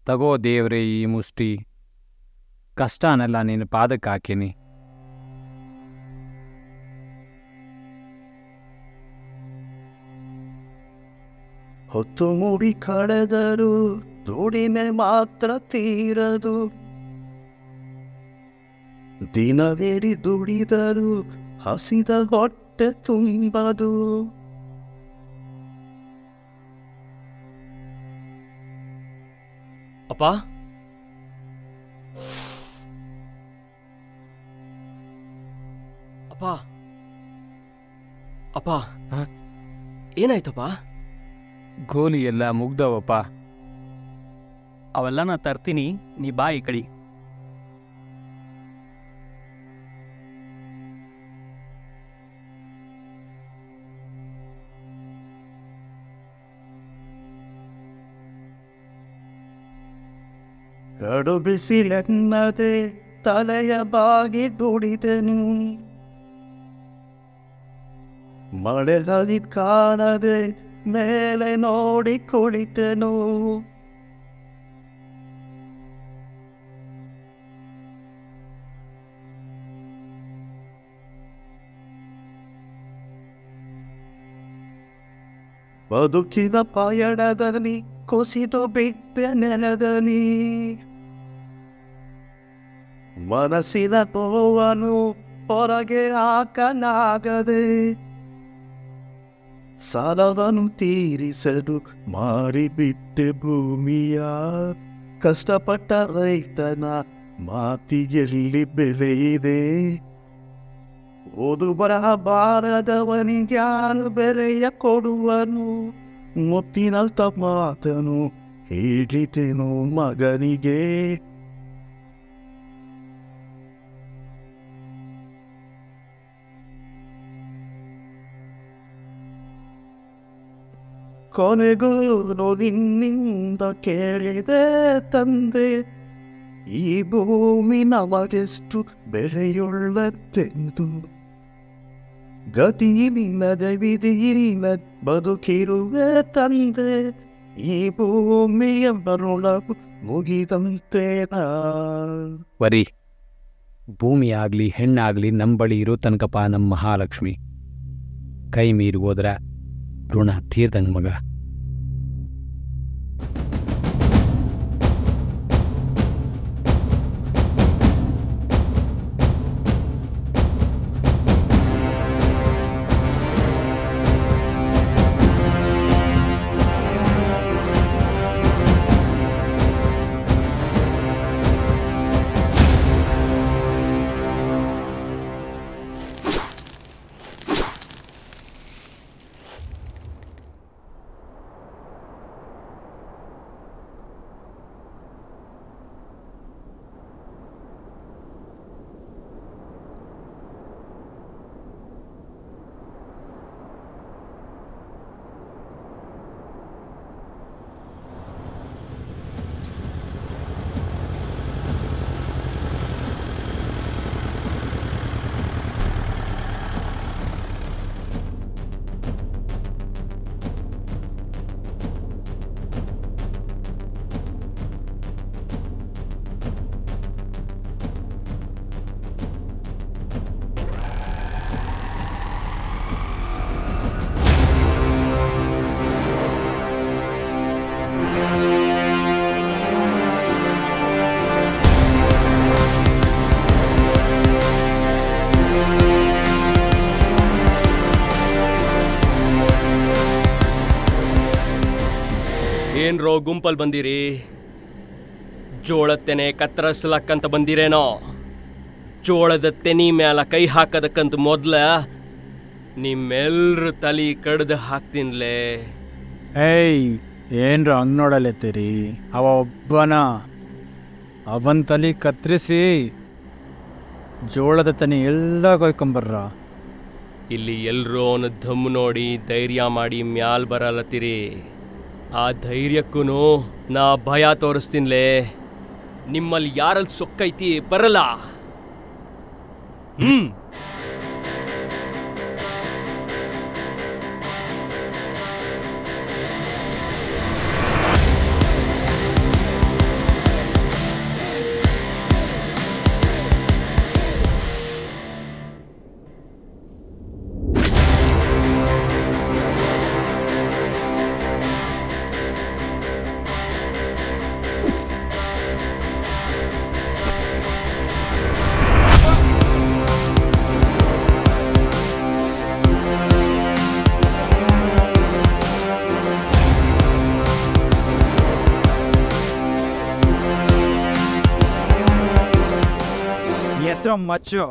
ತಗೋ ದೇವ್ರೆ ಈ ಮುಷ್ಟಿ ಕಷ್ಟನೆಲ್ಲ ನಿನ್ನ ಪಾದಕ್ಕೆ ಹಾಕೀನಿ ಹೊತ್ತು ಮೂಡಿ ಕಳೆದರು ದುಡಿಮೆ ಮಾತ್ರ ತೀರದು ದಿನವೇಡಿ ದುಡಿದರು ಹಸಿದ ಹೊಟ್ಟೆ ತುಂಬದು ಅಪ್ಪ ಅಪ್ಪ ಅಪ್ಪ ಏನಾಯ್ತಪ್ಪ ಗೋಲಿ ಎಲ್ಲ ಮುಗ್ದವಪ್ಪ ಅವೆಲ್ಲ ನಾ ತರ್ತೀನಿ ನೀ ಬಾ ಈ ಕಡಿ ಕಡು ಬಿಸಿಲೆನ್ನದೆ ತಲೆಯ ಬಾಗಿ ದುಡಿದೆನು ಮಳೆಗಲಿ ಕಾಣದೆ ಮೇಲೆ ನೋಡಿ ಕುಳಿತೆನು ಬದುಕಿನ ಪಯಣದಲ್ಲಿ ಕುಸಿದು ಬಿದ್ದ ನೆಲದಲ್ಲಿ ಮನಸ್ಸಿನ ನೋವನ್ನು ಹೊರಗೆ ಹಾಕಲಾಗದೆ ಸಾಲವನ್ನು ತೀರಿಸಲು ಮಾರಿಬಿಟ್ಟೆ ಭೂಮಿಯ ಕಷ್ಟಪಟ್ಟ ರೈತನ ಮಾತಿಗೆಲ್ಲಿ ಬೆಲೆ ಇದೆ ಓದು ಬರಹ ಬಾರದವನಿಗ್ಯಾರು ಬೆಲೆಯ ಕೊಡುವನು ಮುತ್ತಿನಂತ ಮಾತನು ಹೇಳಿದೆನು ಮಗನಿಗೆ ಕೊನೆಗೂ ನಿನ್ನಿಂದ ಕೇಳಿದೆ ತಂದೆ ಈ ಭೂಮಿ ನಮಗೆಷ್ಟು ಬೆಲೆಯುಳ್ಳದ್ದೆಂದು ಗತಿಯಿಲ್ಲದೆ ವಿಧಿಯಿಲ್ಲ ಬದುಕಿರುವೆ ತಂದೆ ಈ ಭೂಮಿಯ ಋಣವು ಮುಗಿದಂತೇನಾ ವರಿ ಭೂಮಿ ಆಗಲಿ ಹೆಣ್ಣಾಗಲಿ ನಂಬಳಿ ಇರೋ ತನಕಪ್ಪ ನಮ್ಮ ಮಹಾಲಕ್ಷ್ಮಿ ಕೈ ಮೀರಿ ಹೋದ್ರ ಋಣ ತೀರ್ದಂಗೆ ಮಗ ಏನ್ರೋ ಗುಂಪಲ್ ಬಂದಿರಿ ಜೋಳದ ತೆನೆ ಕತ್ತರಿಸ್ಲಕ್ಕಂತ ಬಂದಿರೇನೋ ಜೋಳದ ತೆನಿ ಮ್ಯಾಲ ಕೈ ಹಾಕದಕ್ಕಂತ ಮೊದ್ಲ ನಿಮ್ಮೆಲ್ರ ತಲಿ ಕಡ್ದು ಹಾಕ್ತೀನ್ಲೇ ಏಯ್ ಏನ್ರ ಹಂಗ್ ನೋಡಲೆತ್ತೀರಿ ಅವ ಒಬ್ಬನ ಅವನ್ ತಲಿ ಕತ್ರಿಸಿ ಜೋಳದ ತನಿ ಎಲ್ಲ ಕೊಯ್ಕೊಂಬರ್ರ ಇಲ್ಲಿ ಎಲ್ರೂ ಅವನ ದಮ್ಮು ನೋಡಿ ಧೈರ್ಯ ಮಾಡಿ ಮ್ಯಾಲ್ ಬರಲತ್ತೀರಿ ಆ ಧೈರ್ಯಕ್ಕೂ ನಾ ಭಯ ತೋರಿಸ್ತೀನ್ಲೇ ನಿಮ್ಮಲ್ಲಿ ಯಾರಲ್ಲಿ ಸೊಕ್ಕೈತಿ ಬರಲ್ಲ ಹ್ಮ್ ದರಿದ್ರ ಮಚ್ಚು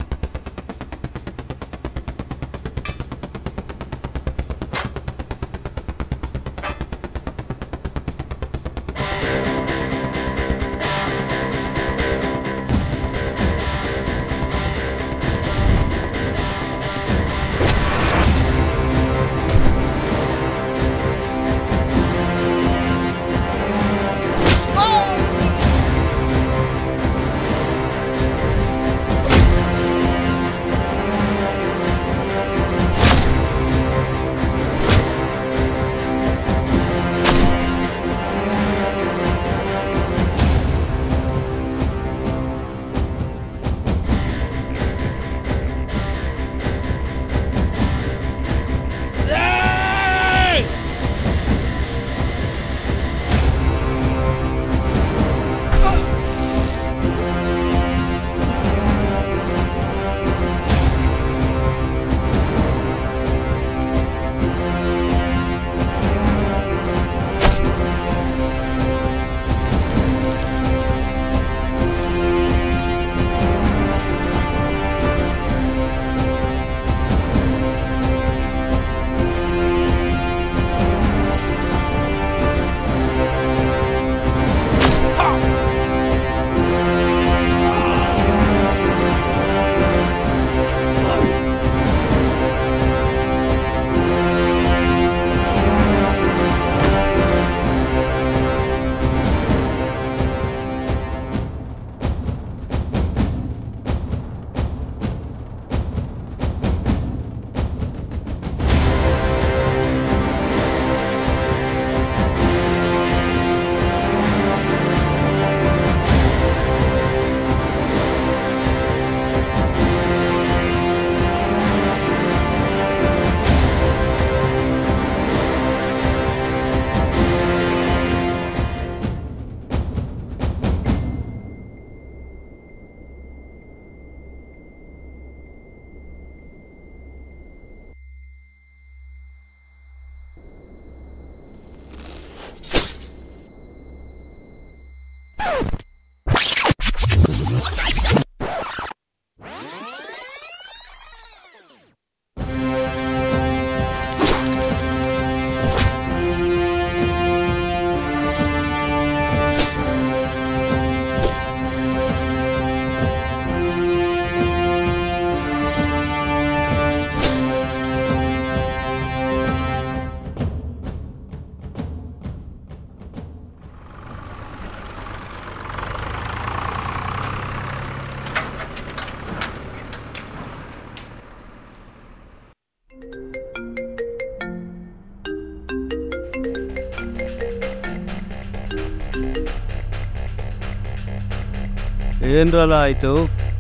ಏನ್ರಲ್ಲ ಆಯ್ತು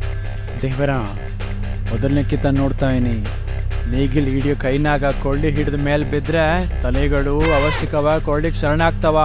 ದೇವರ ಮೊದಲನೇ ಕಿತ್ತ ನೋಡ್ತಾ ಇದೀನಿ ನೇಗಿಲ್ ಹಿಡಿಯೋ ಕೈನಾಗ ಕೊಳ್ಳಿ ಹಿಡಿದ ಮೇಲೆ ಬಿದ್ರೆ ತಲೆಗಳು ಅವಶ್ಯಕವ ಕೊಳ್ಳಿಗೆ ಶರಣಾಗ್ತವ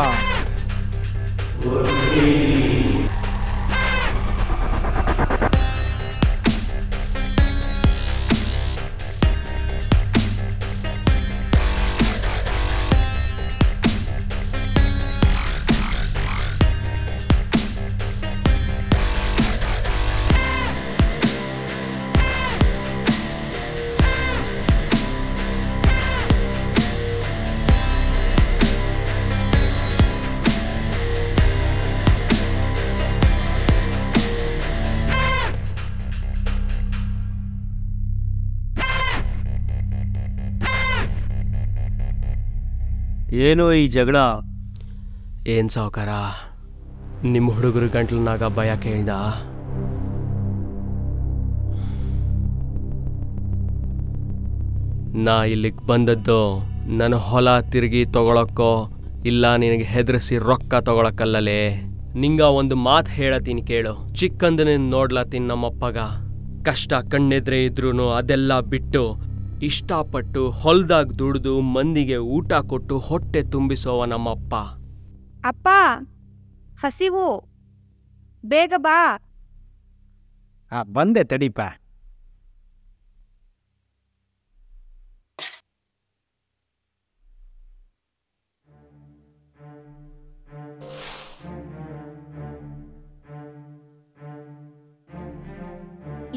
ಏನು ಈ ಜಗಳ ಏನ್ ಸಾವುಕಾರ ನಿಮ್ಮ ಹುಡುಗರು ಗಂಟ್ಲನಾಗ ಭಯ ಕೇಳ್ದ ನಾ ಇಲ್ಲಿಗೆ ಬಂದದ್ದು ನನ್ನ ಹೊಲ ತಿರುಗಿ ತಗೊಳಕ್ಕೋ ಇಲ್ಲ ನಿನಗೆ ಹೆದರಿಸಿ ರೊಕ್ಕ ತಗೊಳಕ್ಕಲ್ಲಲೇ ನಿಂಗ ಒಂದು ಮಾತು ಹೇಳತೀನಿ ಕೇಳು ಚಿಕ್ಕಂದನೇ ನೋಡ್ಲತ್ತೀನಿ ನಮ್ಮಪ್ಪಗ ಕಷ್ಟ ಕಣ್ಣೆದ್ರೆ ಇದ್ರೂ ಅದೆಲ್ಲ ಬಿಟ್ಟು ಇಷ್ಟಪಟ್ಟು ಹೊಲ್ದಾಗ ದುಡಿದು ಮಂದಿಗೆ ಊಟ ಕೊಟ್ಟು ಹೊಟ್ಟೆ ತುಂಬಿಸೋವ ನಮ್ಮಪ್ಪ ಅಪ್ಪ ಹಸಿವು ಬೇಗ ಬಾ ಆ ಬಂದೆ ತಡೀಪ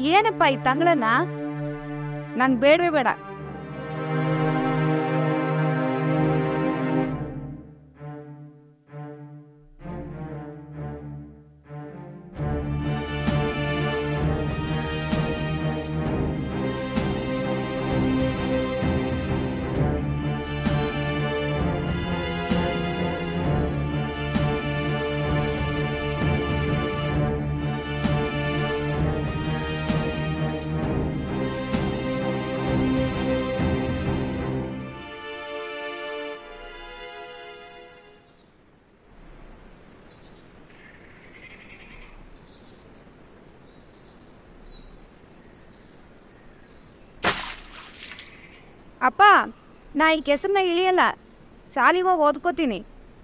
ಏನಪ್ಪ ಈ ತಂಗಳನ್ನ ನಂಗೆ ಬೇಡವೇ ಬೇಡ ಅಪ್ಪ ನಾ ಈ ಕೆಸರನ್ನ ಇಳಿಯಲ್ಲ ಶಾಲಿಗೆ ಹೋಗಿ ಓದ್ಕೋತೀನಿ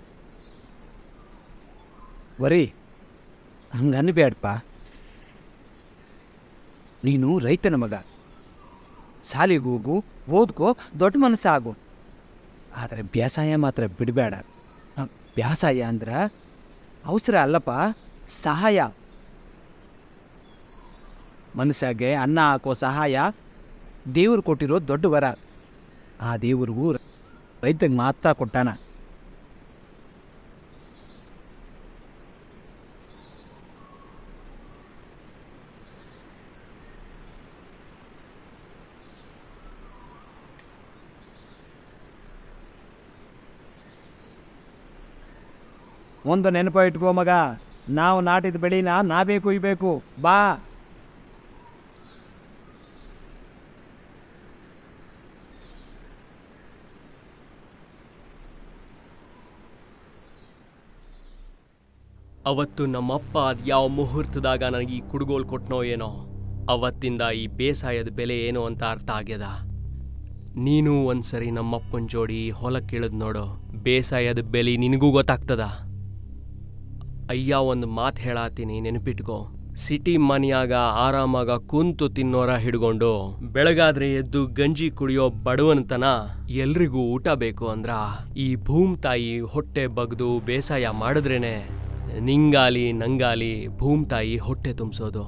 ವರಿ ಹಂಗೆ ಅನ್ಬೇಡಪ್ಪ ನೀನು ರೈತನ ಮಗ ಸಾಲಿಗೆ ಹೋಗು ಓದ್ಕೋ ದೊಡ್ಡ ಮನಸ್ಸಾಗು ಆದರೆ ಬೇಸಾಯ ಮಾತ್ರ ಬಿಡಬೇಡ ಬೇಸಾಯ ಅಂದ್ರೆ ಅವಸರ ಅಲ್ಲಪ್ಪ ಸಹಾಯ ಮನುಷ್ಯಗೆ ಅನ್ನ ಹಾಕೋ ಸಹಾಯ ದೇವ್ರು ಕೊಟ್ಟಿರೋ ದೊಡ್ಡ ವರ ಆ ದೇವ್ರಿಗೂ ರೈತಗೆ ಮಾತ್ರ ಕೊಟ್ಟಾನ ಒಂದು ನೆನಪ ಇಟ್ಕೋ ಮಗ ನಾವು ನಾಟಿದ ಬೆಳಿನ ನಾವೇ ಕುಯ್ಬೇಕು ಬಾ ಅವತ್ತು ನಮ್ಮಪ್ಪ ಅದು ಯಾವ ಮುಹೂರ್ತದಾಗ ನನಗೆ ಈ ಕುಡುಗೋಲ್ ಕೊಟ್ನೋ ಏನೋ ಅವತ್ತಿಂದ ಈ ಬೇಸಾಯದ ಬೆಲೆ ಏನು ಅಂತ ಅರ್ಥ ಆಗ್ಯದ ನೀನು ಒಂದ್ಸರಿ ನಮ್ಮಪ್ಪನ ಜೋಡಿ ಹೊಲಕ್ಕಿಳಿದ್ ನೋಡು ಬೇಸಾಯದ ಬೆಲೆ ನಿನಗೂ ಗೊತ್ತಾಗ್ತದ ಅಯ್ಯ ಒಂದು ಮಾತು ಹೇಳಾತೀನಿ ನೆನಪಿಟ್ಕೋ ಸಿಟಿ ಮನ್ಯಾಗ ಆರಾಮಾಗ ಕುಂತು ತಿನ್ನೋರ ಹಿಡ್ಕೊಂಡು ಬೆಳಗಾದ್ರೆ ಎದ್ದು ಗಂಜಿ ಕುಡಿಯೋ ಬಡವನತನ ಎಲ್ರಿಗೂ ಊಟ ಬೇಕು ಅಂದ್ರ ಈ ಭೂಮ್ ತಾಯಿ ಹೊಟ್ಟೆ ಬಗ್ದು ಬೇಸಾಯ ಮಾಡಿದ್ರೇನೆ ನಿಂಗಾಲಿ ನಂಗಾಲಿ ಭೂಮ್ ತಾಯಿ ಹೊಟ್ಟೆ ತುಂಬಿಸೋದು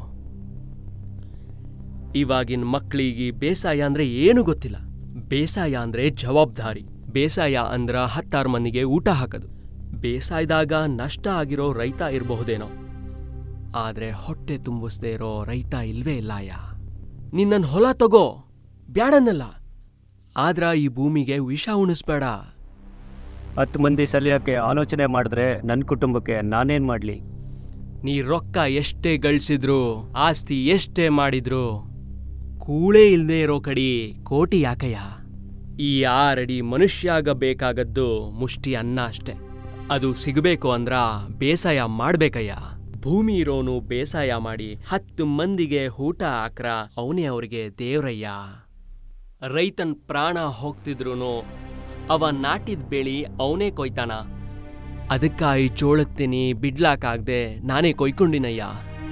ಇವಾಗಿನ ಮಕ್ಕಳಿಗೆ ಬೇಸಾಯ ಅಂದ್ರೆ ಏನು ಗೊತ್ತಿಲ್ಲ ಬೇಸಾಯ ಅಂದ್ರೆ ಜವಾಬ್ದಾರಿ ಬೇಸಾಯ ಅಂದ್ರ ಹತ್ತಾರು ಮಂದಿಗೆ ಊಟ ಹಾಕೋದು ಬೇಸಾಯದಾಗ ನಷ್ಟ ಆಗಿರೋ ರೈತ ಇರಬಹುದೇನೋ ಆದ್ರೆ ಹೊಟ್ಟೆ ತುಂಬಿಸ್ದೇ ಇರೋ ರೈತ ಇಲ್ವೇ ಇಲ್ಲಯ್ಯ ನಿನ್ನನ್ ಹೊಲ ತಗೋ ಬ್ಯಾಡನ್ನಲ್ಲ ಆದ್ರ ಈ ಭೂಮಿಗೆ ವಿಷ ಉಣಿಸ್ಬೇಡ ಹತ್ತು ಮಂದಿ ಸಲಿಯೋಕ್ಕೆ ಆಲೋಚನೆ ಮಾಡಿದ್ರೆ ನನ್ನ ಕುಟುಂಬಕ್ಕೆ ನಾನೇನು ಮಾಡಲಿ ನೀ ರೊಕ್ಕ ಎಷ್ಟೇ ಗಳಿಸಿದ್ರು ಆಸ್ತಿ ಎಷ್ಟೇ ಮಾಡಿದ್ರು ಕೂಳೇ ಇಲ್ದೇ ಇರೋ ಕಡಿ ಕೋಟಿ ಯಾಕಯ್ಯ ಈ ಆರಡಿ ಮನುಷ್ಯಾಗ ಬೇಕಾಗದ್ದು ಮುಷ್ಟಿ ಅನ್ನ ಅಷ್ಟೆ ಅದು ಸಿಗಬೇಕು ಅಂದ್ರ ಬೇಸಾಯ ಮಾಡ್ಬೇಕಯ್ಯ ಭೂಮಿ ಇರೋನು ಬೇಸಾಯ ಮಾಡಿ ಹತ್ತು ಮಂದಿಗೆ ಊಟ ಹಾಕ್ರ ಅವನೇ ಅವ್ರಿಗೆ ದೇವ್ರಯ್ಯ ರೈತನ್ ಪ್ರಾಣ ಹೋಗ್ತಿದ್ರೂನು ಅವ ನಾಟಿದ್ ಬೆಳಿ ಅವನೇ ಕೊಯ್ತಾನ ಅದಕ್ಕ ಈ ಚೋಳತ್ತೀನಿ ಬಿಡ್ಲಾಕಾಗ್ದೆ ನಾನೇ ಕೊಯ್ಕೊಂಡಿನಯ್ಯ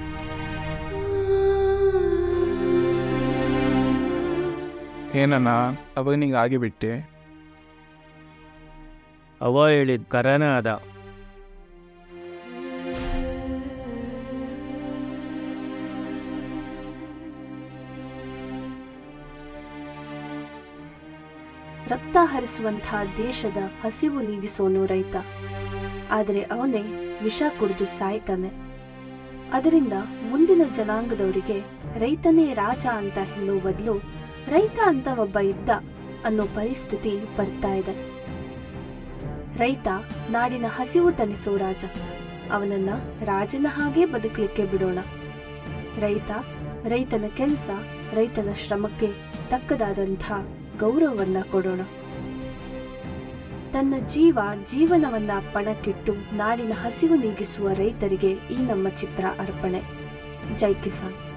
ಏನಣ್ಣ ಅವಾಗ ನಿಂಗೆ ಆಗಿಬಿಟ್ಟೆ ಅವ ಹೇಳಿದ ಕರನ ಅದ ರಕ್ತ ಹರಿಸುವಂಥ ದೇಶದ ಹಸಿವು ನೀಗಿಸೋನು ರೈತ ಆದರೆ ಅವನೇ ವಿಷ ಕುಡಿದು ಸಾಯ್ತಾನೆ ಅದರಿಂದ ಮುಂದಿನ ಜನಾಂಗದವರಿಗೆ ರೈತನೇ ರಾಜ ಅಂತ ಹೇಳೋ ಬದಲು ರೈತ ಅಂತ ಒಬ್ಬ ಇದ್ದ ಅನ್ನೋ ಪರಿಸ್ಥಿತಿ ಬರ್ತಾ ಇದೆ ರೈತ ನಾಡಿನ ಹಸಿವು ತಣಿಸೋ ರಾಜ ಅವನನ್ನ ರಾಜನ ಹಾಗೆ ಬದುಕಲಿಕ್ಕೆ ಬಿಡೋಣ ರೈತ ರೈತನ ಕೆಲಸ ರೈತನ ಶ್ರಮಕ್ಕೆ ತಕ್ಕದಾದಂಥ ಗೌರವವನ್ನ ಕೊಡೋಣ ತನ್ನ ಜೀವ ಜೀವನವನ್ನ ಪಣಕ್ಕಿಟ್ಟು ನಾಡಿನ ಹಸಿವು ನೀಗಿಸುವ ರೈತರಿಗೆ ಈ ನಮ್ಮ ಚಿತ್ರ ಅರ್ಪಣೆ ಜೈ ಕಿಸಾನ್